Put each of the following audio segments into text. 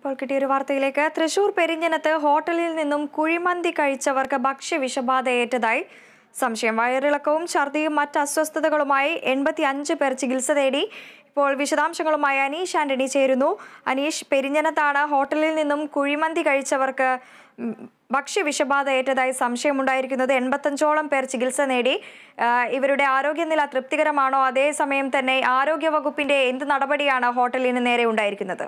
ഇപ്പോൾ കിട്ടിയൊരു വാർത്തയിലേക്ക് തൃശൂർ പെരിഞ്ഞനത്ത് ഹോട്ടലിൽ നിന്നും കുഴിമന്തി കഴിച്ചവർക്ക് ഭക്ഷ്യവിഷബാധ ഏറ്റതായി സംശയം വയറിളക്കവും ഛർദിയും മറ്റ് അസ്വസ്ഥതകളുമായി എൺപത്തി അഞ്ച് പേർ ചികിത്സ തേടി ഇപ്പോൾ വിശദാംശങ്ങളുമായി അനീഷ് ആന്റണി ചേരുന്നു അനീഷ് പെരിഞ്ഞനത്താണ് ഹോട്ടലിൽ നിന്നും കുഴിമന്തി കഴിച്ചവർക്ക് ഉം, ഭക്ഷ്യവിഷബാധ ഏറ്റതായി സംശയമുണ്ടായിരിക്കുന്നത് എൺപത്തഞ്ചോളം പേർ ചികിത്സ നേടി ആ, ഇവരുടെ ആരോഗ്യനില തൃപ്തികരമാണോ അതേസമയം തന്നെ ആരോഗ്യ വകുപ്പിന്റെ എന്ത് നടപടിയാണ് ഹോട്ടലിന് നേരെ ഉണ്ടായിരിക്കുന്നത്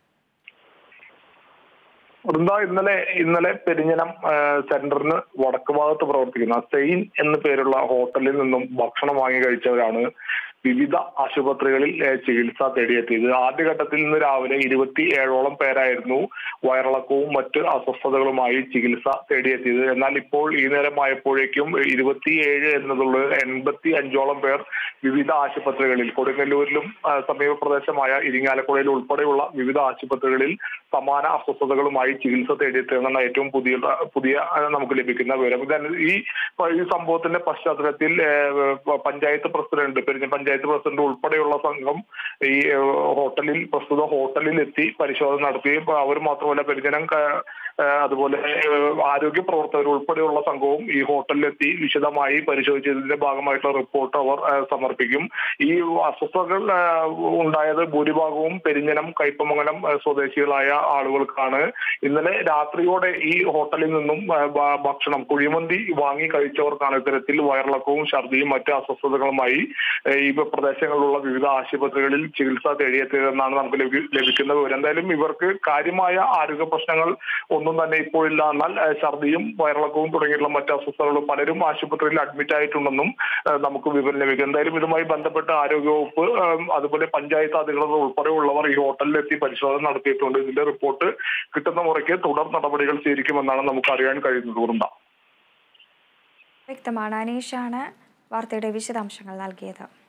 വൃന്ദ ഇന്നലെ ഇന്നലെ പെരിഞ്ഞനം ആ, സെന്ററിന് വടക്ക് ഭാഗത്ത് പ്രവർത്തിക്കുന്ന സെയിൻ എന്ന പേരുള്ള ഹോട്ടലിൽ നിന്നും ഭക്ഷണം വാങ്ങി കഴിച്ചവരാണ് വിവിധ ആശുപത്രികളിൽ ഏ, ചികിത്സ തേടിയെത്തിയത് ആദ്യഘട്ടത്തിൽ ഇന്ന് രാവിലെ ഇരുപത്തി ഏഴോളം പേരായിരുന്നു വയറിളക്കവും മറ്റ് അസ്വസ്ഥതകളുമായി ചികിത്സ തേടിയെത്തിയത് എന്നാൽ ഇപ്പോൾ ഈ നേരമായപ്പോഴേക്കും ഇരുപത്തിയേഴ് എന്നതുള്ള എൺപത്തി അഞ്ചോളം പേർ വിവിധ ആശുപത്രികളിൽ കൊടുങ്ങല്ലൂരിലും ആ, സമീപ പ്രദേശമായ ഇരിങ്ങാലക്കുടയിൽ ഉൾപ്പെടെയുള്ള വിവിധ ആശുപത്രികളിൽ സമാന അസ്വസ്ഥതകളുമായി ചികിത്സ തേടിയെത്തിയതാണ് ഏറ്റവും പുതിയ പുതിയ ആ, നമുക്ക് ലഭിക്കുന്ന വിവരം ഇതാണ് ഈ ഈ സംഭവത്തിന്റെ പശ്ചാത്തലത്തിൽ ഏ, പഞ്ചായത്ത് പ്രസിഡന്റ് പെരിഞ്ഞ പഞ്ചായത്ത് പ്രസിഡന്റ് ഉൾപ്പെടെയുള്ള സംഘം ഈ ഏ, ഹോട്ടലിൽ പ്രസ്തുത ഹോട്ടലിൽ എത്തി പരിശോധന നടത്തുകയും അവർ മാത്രമല്ല പെരിഞ്ഞനം ക- ഏ, അതുപോലെ ഏ, ആരോഗ്യ പ്രവർത്തകർ ഉൾപ്പെടെയുള്ള സംഘവും ഈ ഹോട്ടലിലെത്തി വിശദമായി പരിശോധിച്ചതിന്റെ ഭാഗമായിട്ടുള്ള റിപ്പോർട്ട് അവർ ഏ, സമർപ്പിക്കും ഈ അസ്വസ്ഥതകൾ ഏ, ഉണ്ടായത് ഭൂരിഭാഗവും പെരിഞ്ഞനം കയ്പമംഗലം ഏ, സ്വദേശികളായ ആളുകൾക്കാണ് ഇന്നലെ രാത്രിയോടെ ഈ ഹോട്ടലിൽ നിന്നും ഏ, ഭ- ഭക്ഷണം കുഴിമന്തി വാങ്ങി കഴിച്ചവർക്കാണ് ഇത്തരത്തിൽ വയറിളക്കവും ഛർദിയും മറ്റ് അസ്വസ്ഥതകളുമായി ഏ, ഈ പ്രദേശങ്ങളിലുള്ള വിവിധ ആശുപത്രികളിൽ ചികിത്സ തേടിയെത്തിയതെന്നാണ് നമുക്ക് ലഭി- ലഭിക്കുന്ന വിവരം എന്തായാലും ഇവർക്ക് കാര്യമായ ആരോഗ്യ പ്രശ്നങ്ങൾ ഒന്നും തന്നെ ഇപ്പോഴില്ല എന്നാൽ ഏ, ഛർദിയും വയറിളക്കവും തുടങ്ങിയിട്ടുള്ള മറ്റ് അസ്വസ്ഥതകളും പലരും ആശുപത്രിയിൽ അഡ്മിറ്റ് ആയിട്ടുണ്ടെന്നും ഏ, നമുക്ക് വിവരം ലഭിക്കും എന്തായാലും ഇതുമായി ബന്ധപ്പെട്ട് ആരോഗ്യവകുപ്പ് ഏ, അതുപോലെ പഞ്ചായത്ത് അധികൃതർ ഉൾപ്പെടെയുള്ളവർ ഈ ഹോട്ടലിലെത്തി പരിശോധന നടത്തിയിട്ടുണ്ട് ഇതിന്റെ റിപ്പോർട്ട് കിട്ടുന്ന മുറയ്ക്ക് തുടർ നടപടികൾ സ്വീകരിക്കുമെന്നാണ് നമുക്ക് അറിയാൻ കഴിയുന്നത് വൃന്ദ വ്യക്തമാണ് അനീഷാണ് വാർത്തയുടെ വിശദാംശങ്ങൾ നൽകിയത്